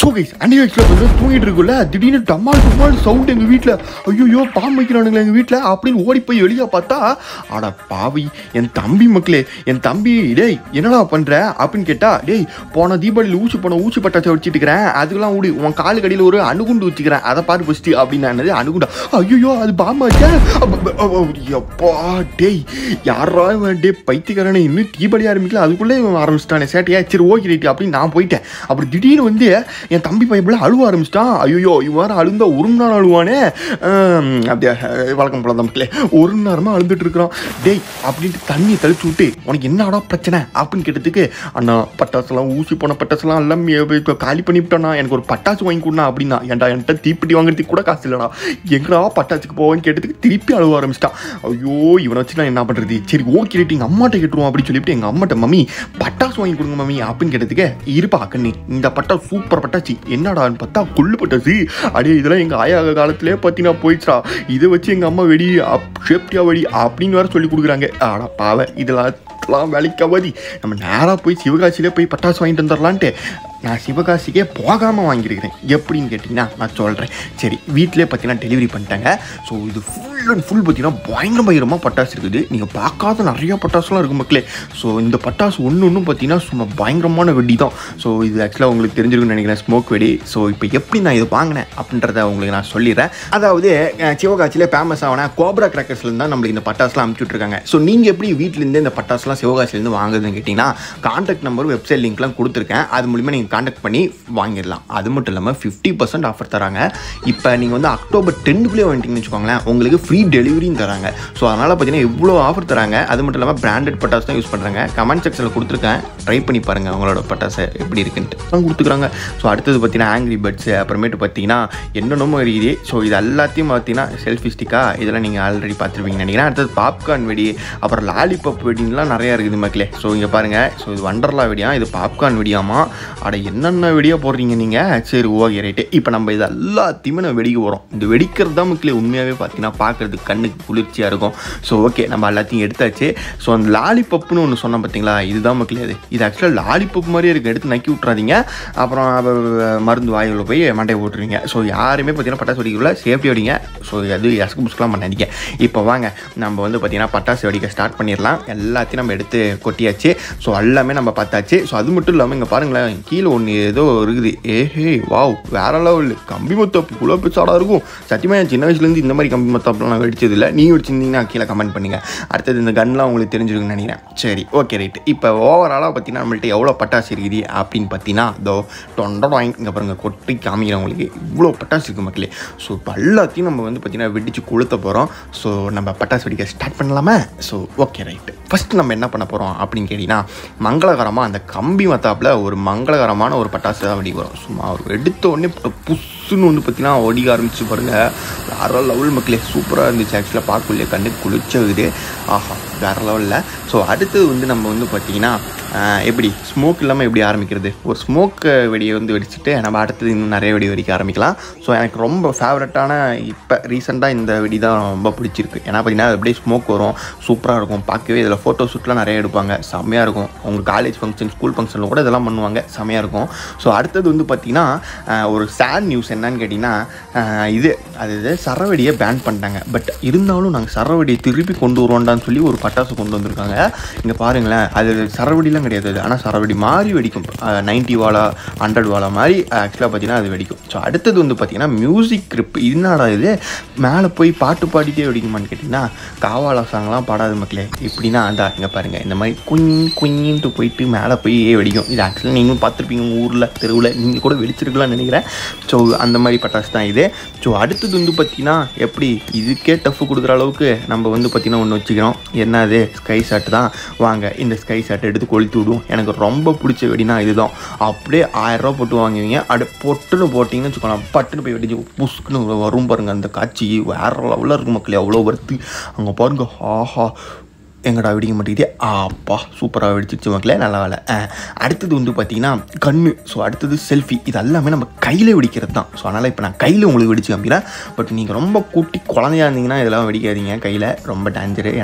so guys அன்னி வயசில் கொஞ்சம் தூங்கிட்டு இருக்குல்ல திடீர்னு டம்மால் டம்மால் சவுண்ட் எங்கள் வீட்டில் ஐயோ பாம்பு வைக்கிறானுங்களே எங்கள் வீட்டில் அப்படின்னு ஓடி போய் வெளியே பார்த்தா அட பாவி என் தம்பி மக்களே என் தம்பி டேய் என்னடா பண்ணுற அப்படின்னு கேட்டா டேய் போன தீபாவளியில் ஊசி போன ஊசி பட்டாச்சை வச்சுட்டு இருக்கிறேன் அதுக்கெல்லாம் ஊடி உன் காலு கடியில் ஒரு அணுகுண்டு வச்சுக்கிறேன் அதை பாரு ஃபஸ்ட்டு அப்படின்னு என்னது அணுகுண்டா ஐயோ அது பாம்பாச்சா எப்பா டேய் யாரா இவன் டே பைத்தியக்காரனை இன்னும் தீபாவளி ஆரம்பிக்கல அதுக்குள்ளே இவன் ஆரம்பிச்சிட்டானே சேட்டையா சரி ஓகே ரைட்டு அப்படின்னு நான் போயிட்டேன் அப்படி திடீர்னு வந்து என் தம்பி பையன் அழுவ ஆரம்பிச்சிட்டான் ஐயோ இவன் வேறு அழுந்தா ஒரு மணி நேரம் அழுவானே ஆம், அப்படியே அஹ், வழக்கம் போல தான் மக்களே ஒரு மணி நேரமாக அழுதுட்டு இருக்கிறான் டேய் அப்படின்ட்டு தண்ணியை தெளிச்சு விட்டு உனக்கு என்னடா பிரச்சனை அப்படின்னு கேட்டதுக்கு அண்ணா பட்டாசுலாம் ஊசி போன பட்டாசுலாம் எல்லாம் இப்போ காலி பண்ணி விட்டானா எனக்கு ஒரு பட்டாசு வாங்கி கொடுனா அப்படின்னா ஏன்டா என்கிட்ட தீப்பெட்டி வாங்குறதுக்கு கூட காசு இல்லைடா எங்கடா பட்டாசுக்கு போவேன்னு கேட்டதுக்கு திருப்பி அழுவ ஆரம்பிச்சிட்டான் ஐயோ இவனை வச்சு நான் என்ன பண்ணுறது சரி ஓகே ரைட்டு எங்கள் அம்மாட்ட கேட்டுருவோம் அப்படின்னு சொல்லிட்டு எங்கள் அம்மாட்ட மம்மி பட்டாசு வாங்கி கொடுங்க மம்மி அப்படின்னு கேட்டதுக்கு இருப்பா கண்ணி இந்த பட்டாசு சூப்பர் பட்டாச்சு என்னடான்னு பார்த்தா கொள்ளு பட்டாசு அடே இதெல்லாம் எங்கள் ஆயா காலத்திலே பார்த்தீங்கன்னா போயிடுச்சா இதை வச்சு எங்கள் அம்மா வெடி சேஃப்டியாக வெடி அப்படின்னு வேற சொல்லி கொடுக்குறாங்க ஆடா பாவ இதெல்லாம் இதெல்லாம் வேலைக்காவாதி நம்ம நேராக போய் சிவகாசியிலே போய் பட்டாசு வாங்கிட்டு வந்துடலான்ட்டு நான் சிவகாசிக்கே போகாமல் வாங்கியிருக்கிறேன் எப்படின்னு கேட்டிங்கன்னா நான் சொல்கிறேன் சரி வீட்டிலே பார்த்தீங்கன்னா டெலிவரி பண்ணிட்டாங்க ஸோ இது ஃபுல் அண்ட் ஃபுல் பார்த்தீங்கன்னா பயங்கர பயங்கரமாக பட்டாசு இருக்குது நீங்கள் பார்க்காத நிறைய பட்டாசுலாம் இருக்குது மக்களே ஸோ இந்த பட்டாசு ஒன்று ஒன்றும் பார்த்தீங்கன்னா சும்மா பயங்கரமான வெடி தான் ஸோ இது ஆக்சுவலாக உங்களுக்கு தெரிஞ்சிருக்குன்னு நினைக்கிறேன் ஸ்மோக் வெடி ஸோ இப்போ எப்படி நான் இது வாங்கினேன் அப்படின்றத உங்களுக்கு நான் சொல்லிடுறேன் அதாவது அஹ், சிவகாசியிலே ஃபேமஸ் ஆன கோப்ரா கிராக்கர்ஸ்லேருந்து தான் நம்மளுக்கு இந்த பட்டாசுலாம் அனுப்பிச்சுட்ருக்காங்க ஸோ நீங்கள் எப்படி வீட்டிலேருந்து இந்த பட்டாசுலாம் சிவகாசிலேருந்து வாங்குறதுன்னு கேட்டிங்கன்னா கான்டாக்ட் நம்பர் வெப்சைட் லிங்க்லாம் கொடுத்துருக்கேன் அது மூலிமா நீங்கள் கான்டாக்ட் பண்ணி வாங்கிடலாம் அது மட்டும் இல்லாமல் ஃபிஃப்டி பர்சன்ட் ஆஃபர் தராங்க இப்போ நீங்கள் வந்து அக்டோபர் டென்னுக்குள்ளே வந்துட்டீங்கன்னு வச்சுக்கோங்களேன் உங்களுக்கு ஃப்ரீ டெலிவரியும் தராங்க ஸோ அதனால் பார்த்தீங்கன்னா இவ்வளோ ஆஃபர் தராங்க அது மட்டும் இல்லாமல் பிராண்டட் பட்டாசு தான் யூஸ் பண்ணுறாங்க கமெண்ட் செக்ஷனில் கொடுத்துருக்கேன் ட்ரை பண்ணி பாருங்கள் அவங்களோட பட்டாசு எப்படி இருக்குன்ட்டு தான் கொடுத்துக்குறாங்க ஸோ அடுத்தது பார்த்தீங்கன்னா ஆங்கிரி பேர்ட்ஸு அப்புறமேட்டு பார்த்தீங்கன்னா என்னென்னமோ இருக்குது ஸோ இது எல்லாத்தையும் பார்த்தீங்கன்னா செல்ஃபி ஸ்டிக்கா இதெல்லாம் நீங்கள் ஆல்ரெடி பார்த்துருப்பீங்கன்னு நினைக்கிறேன் அடுத்தது பாப்கார்ன் வெடி அப்புறம் லாலிபப் வெடின்லாம் நிறையா இருக்குது மக்களே ஸோ இங்கே பாருங்கள் ஸோ இது வண்டர்லா வெடியா இது பாப்கார்ன் வெடியாமா அட என்னென்ன வெடியாக போடுறீங்க நீங்கள் சரி ஓகே ரைட்டு இப்போ நம்ம இது எல்லாத்தையுமே நம்ம வெடிக்க போகிறோம் இந்த வெடிக்கிறது தான் மக்களே உண்மையாகவே பார்த்தீங்கன்னா பார்க்குறதுக்கு கண்ணுக்கு குளிர்ச்சியாக இருக்கும் ஸோ ஓகே நம்ம எல்லாத்தையும் எடுத்தாச்சு ஸோ அந்த லாலிபப்னு ஒன்று சொன்னோம் பார்த்தீங்களா இதுதான் மக்களே அது இது ஆக்சுவலாக லாலிபப் மாதிரியே இருக்குது எடுத்து நக்கி விட்றாதீங்க அப்புறம் அவ- அவ- மருந்து வாயுவில் போய் மண்டையை போட்டுருவீங்க ஸோ யாருமே பார்த்தீங்கன்னா பட்டாசு வெடிக்கல சேஃப்டி வெடிங்க ஸோ அது எசக்கு புஸ்கெலாம் பண்ணாதீங்க இப்போ வாங்க நம்ம வந்து பார்த்தீங்கன்னா பட்டாசு வெடிக்க ஸ்டார்ட் பண்ணிடலாம் எல்லாத்தையும் நம்ம எடுத்து கொட்டியாச்சு ஸோ எல்லாமே நம்ம பார்த்தாச்சு ஸோ அது மட்டும் இல்லாமல் இங்கே பாருங்களேன் கீழே ஒன்று ஏதோ இருக்குது ஏஹே வாவ் வேற லெவல் கம்பி மத்தப்பு இவ்வளோ பெருசாடாக இருக்கும் சத்தியமாக என் சின்ன வயசுலேருந்து இந்த மாதிரி கம்பி மத்தப்பெல்லாம் நான் வெடிச்சது இல்லை நீ வெடிச்சிருந்தீங்கன்னா கீழே கமெண்ட் பண்ணுங்க அடுத்தது இந்த கன்லாம் உங்களுக்கு தெரிஞ்சிருக்குன்னு நினைக்கிறேன் சரி ஓகே ரைட் இப்போ ஓவராலாக பார்த்தீங்கன்னா நம்மள்ட்ட எவ்வளோ பட்டாசு இருக்குது அப்படின்னு பார்த்தீங்கன்னா இதோ தொண்டை வாங்கி இங்கே பாருங்க கொட்டி காமிக்கிறேன் உங்களுக்கு இவ்வளோ பட்டாசு இருக்குது மக்களே ஸோ இப்போ எல்லாத்தையும் நம்ம வந்து பார்த்தீங்கன்னா வெடிச்சு கொளுத்த போகிறோம் ஸோ நம்ம பட்டாசு வெடிக்க ஸ்டார்ட் பண்ணலாமா ஸோ ஓகே ரைட்டு ஃபஸ்ட்டு நம்ம என்ன பண்ண போகிறோம் அப்படின்னு கேட்டிங்கன்னா மங்களகரமாக அந்த கம்பி மத்தாப்பில் ஒரு மங்களகரமான ஒரு பட்டாசு தான் வெடிக்க வரும் சும்மா ஒரு எடுத்த உடனே பு- புஸ்ஸுன்னு வந்து பார்த்தீங்கன்னா ஒடிக்க ஆரம்பிச்சு பாருங்கள் வேற லெவல் மக்களே சூப்பராக இருந்துச்சு ஆக்சுவலாக பார்க்கலையே கண்ணுக்கு குளிச்சது ஆஹா வேற லெவலில் ஸோ அடுத்தது வந்து நம்ம வந்து பார்த்தீங்கன்னா ஆஹ், எப்படி ஸ்மோக் இல்லாமல் எப்படி ஆரம்பிக்கிறது ஒரு ஸ்மோக் வெடியை வந்து வெடிச்சிட்டு நம்ம அடுத்தது இன்னும் நிறைய வெடி வெடிக்க ஆரம்பிக்கலாம் ஸோ எனக்கு ரொம்ப ஃபேவரட்டான இப்போ ரீசெண்டாக இந்த வெடி தான் ரொம்ப பிடிச்சிருக்கு ஏன்னா பார்த்தீங்கன்னா அது அப்படியே ஸ்மோக் வரும் சூப்பராக இருக்கும் பார்க்கவே இதில் ஃபோட்டோ ஷூட்லாம் நிறைய எடுப்பாங்க செம்மையாக இருக்கும் உங்கள் காலேஜ் ஃபங்க்ஷன் ஸ்கூல் ஃபங்க்ஷனில் கூட இதெல்லாம் பண்ணுவாங்க செம்மையாக இருக்கும் ஸோ அடுத்தது வந்து பார்த்தீங்கன்னா ஆஹ், ஒரு சேட் நியூஸ் என்னன்னு கேட்டிங்கன்னா ஆஹ், இது அது இது சரவெடியை பேன் பண்ணிட்டாங்க பட் இருந்தாலும் நாங்கள் சரவெடியை திருப்பி கொண்டு வருவோண்டான்னு சொல்லி ஒரு பட்டாசு கொண்டு வந்திருக்காங்க இங்கே பாருங்களேன் அது சரவெடிலாம் கிடையாது அது ஆனால் சரவெடி மாதிரி வெடிக்கும் நைன்ட்டி வாலா ஹண்ட்ரட் வாலா மாதிரி ஆக்சுவலாக பார்த்தீங்கன்னா அது வெடிக்கும் ஸோ அடுத்தது வந்து பார்த்தீங்கன்னா மியூசிக் கிரிப் என்னடா இது மேலே போய் பாட்டு பாடிட்டே வெடிக்குமான்னு கேட்டிங்கன்னா காவாலா சாங்லாம் பாடாது மக்களே இப்படின்னா அதான் இங்கே பாருங்கள் இந்த மாதிரி குஞ் குஞ்சின்ட்டு போயிட்டு மேலே போய் வெடிக்கும் இது ஆக்சுவலாக நீங்களும் பார்த்துருப்பீங்க உங்கள் ஊரில் தெருவில் நீங்கள் கூட வெடிச்சிருக்கலாம்னு நினைக்கிறேன் ஸோ அந்த மாதிரி பட்டாசு தான் இது ஸோ அடுத்தது வந்து பார்த்தீங்கன்னா எப்படி இதுக்கே டஃப் கொடுக்குற அளவுக்கு நம்ம வந்து பார்த்தீங்கன்னா ஒன்று வச்சுக்கிறோம் என்ன அது ஸ்கை ஷாட் தான் வாங்க இந்த ஸ்கை ஷாட் எடுத்து கொளுத்தி விடுவோம் எனக்கு ரொம்ப பிடிச்ச வெடினா இதுதான் அப்படியே ஆயிரம் ரூபா போட்டு வாங்குவீங்க அப்படி பொட்டுன்னு போட்டிங்கன்னு வச்சுக்கோங்களேன் பட்டுன்னு போய் வெடிச்சு புஷ்க்குன்னு வரும் பாருங்க அந்த காட்சி வேற லெவலில் இருக்கும் மக்களே அவ்வளோ வருத்து அங்கே பாருங்க ஆஹா எங்கடா வெடிக்க மாட்டேங்குதே அப்பா சூப்பராக வெடிச்சிருச்சு மக்களே நல்லா வேலை அஹ், அடுத்தது வந்து பார்த்தீங்கன்னா கண்ணு ஸோ அடுத்தது செல்ஃபி இது எல்லாமே நம்ம கையில் வெடிக்கிறது தான் ஸோ அதனால் இப்போ நான் கையில் உங்களுக்கு வெடிச்சு காமிக்கிறேன் பட் நீங்கள் ரொம்ப குட்டி குழந்தையா இருந்தீங்கன்னா இதெல்லாம் வெடிக்காதீங்க கையில் ரொம்ப டேஞ்சரு ஏன்னா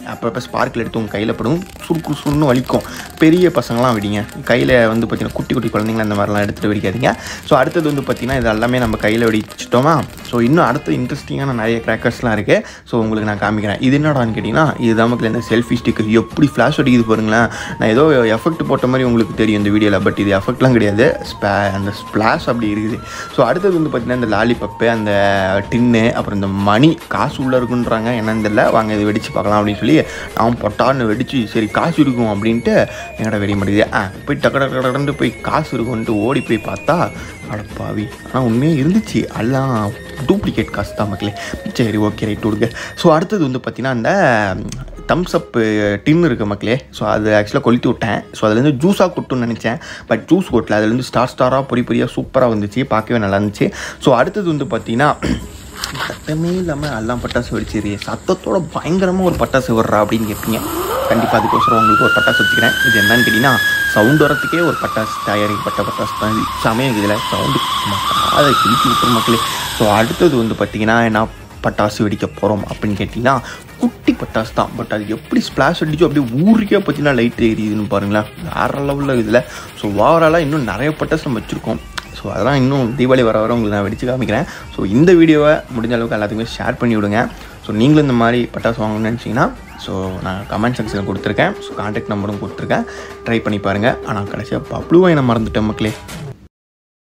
அப்பப்போ ஸ்பார்க்கில் எடுத்து உங்கள் கையில் படும் சுருக்கு சுருன்னு வலிக்கும் பெரிய பசங்களாம் வெடிங்க கையில் வந்து பார்த்தீங்கன்னா குட்டி குட்டி குழந்தைங்கள அந்த மாதிரிலாம் எடுத்துகிட்டு வெடிக்காதீங்க ஸோ அடுத்தது வந்து பார்த்தீங்கன்னா இது எல்லாமே நம்ம கையில் வெடிச்சிட்டோமா ஸோ இன்னும் அடுத்த இன்ட்ரெஸ்டிங்கான நிறைய கிராக்கர்ஸ்லாம் இருக்குது ஸோ உங்களுக்கு நான் காமிக்கிறேன் இது என்னடான்னு கேட்டிங்கன்னா இது நமக்கு இந்த செல்ஃபி ஸ்டிக்கர் எப்படி ஃப்ளாஷ் அடிக்குது பாருங்களேன் நான் ஏதோ எஃபெக்ட் போட்ட மாதிரி உங்களுக்கு தெரியும் இந்த வீடியோவில் பட் இது எஃபெக்ட்லாம் கிடையாது ஸ்பே அந்த ஸ்ப்ளாஷ் அப்படி இருக்குது ஸோ அடுத்தது வந்து பார்த்தீங்கன்னா இந்த லாலிபப்பு அந்த டின்னு அப்புறம் இந்த மணி காசு உள்ளே இருக்குன்றாங்க என்னன்னு தெரியல வாங்க இது வெடிச்சு பார்க்கலாம் அப்படின்னு சொல்லி நான் பொட்டான்னு வெடிச்சு சரி காசு இருக்கும் அப்படின்ட்டு எங்கட வெடி மாட்டேங்குது ஆ போய் டக்கு டக்கு டக்குன்னு போய் காசு இருக்கும்ன்ட்டு ஓடி போய் பார்த்தா அடப்பாவி ஆனால் உண்மையாக இருந்துச்சு எல்லாம் டூப்ளிகேட் காசு தான் மக்களே சரி ஓகே ரைட் விடுங்க ஸோ அடுத்தது வந்து பார்த்தீங்கன்னா அந்த தம்ஸ் அப் டின் இருக்குது மக்களே ஸோ அது ஆக்சுவலாக கொளுத்தி விட்டேன் ஸோ அதுலேருந்து ஜூஸாக கொட்டுன்னு நினச்சேன் பட் ஜூஸ் கொட்டல அதுலேருந்து ஸ்டார் ஸ்டாராக பொறி பொரியாக சூப்பராக வந்துச்சு பார்க்கவே நல்லா இருந்துச்சு ஸோ அடுத்தது வந்து பார்த்தீங்கன்னா சத்தமே இல்லாமல் எல்லாம் பட்டாசு வெடிச்சிரு சத்தத்தோட பயங்கரமாக ஒரு பட்டாசு வர்றா அப்படின்னு கேட்பீங்க கண்டிப்பாக அதுக்கோசரம் உங்களுக்கு ஒரு பட்டாசு வச்சுக்கிறேன் இது என்னன்னு கேட்டிங்கன்னா சவுண்ட் வரத்துக்கே ஒரு பட்டாசு தயாரிக்கப்பட்ட பட்டாசு தான் இது சமயம் இதில் சவுண்டு அதை கிழிச்சு விட்டுற மக்களே ஸோ அடுத்தது வந்து பார்த்தீங்கன்னா என்ன பட்டாசு வெடிக்க போகிறோம் அப்படின்னு கேட்டிங்கன்னா குட்டி பட்டாசு தான் பட் அது எப்படி ஸ்ப்ளாஷ் அடிச்சோ அப்படியே ஊருக்கே பார்த்தீங்கன்னா லைட் எரியுதுன்னு பாருங்களேன் வேறு லெவலில் இதில் ஸோ ஓவராலாக இன்னும் நிறைய பட்டாசு நம்ம வச்சுருக்கோம் ஸோ அதெல்லாம் இன்னும் தீபாவளி வர வர உங்களுக்கு நான் வெடிச்சு காமிக்கிறேன் ஸோ இந்த வீடியோவை முடிஞ்ச அளவுக்கு எல்லாத்துக்குமே ஷேர் பண்ணி விடுங்க ஸோ நீங்களும் இந்த மாதிரி பட்டாசு வாங்கணும்னு நினச்சிங்கன்னா ஸோ நான் கமெண்ட் செக்ஷனில் கொடுத்துருக்கேன் ஸோ கான்டாக்ட் நம்பரும் கொடுத்துருக்கேன் ட்ரை பண்ணி பாருங்கள் ஆனால் கடைசியாக பப்ளுவை நான் மறந்துட்டேன் மக்களே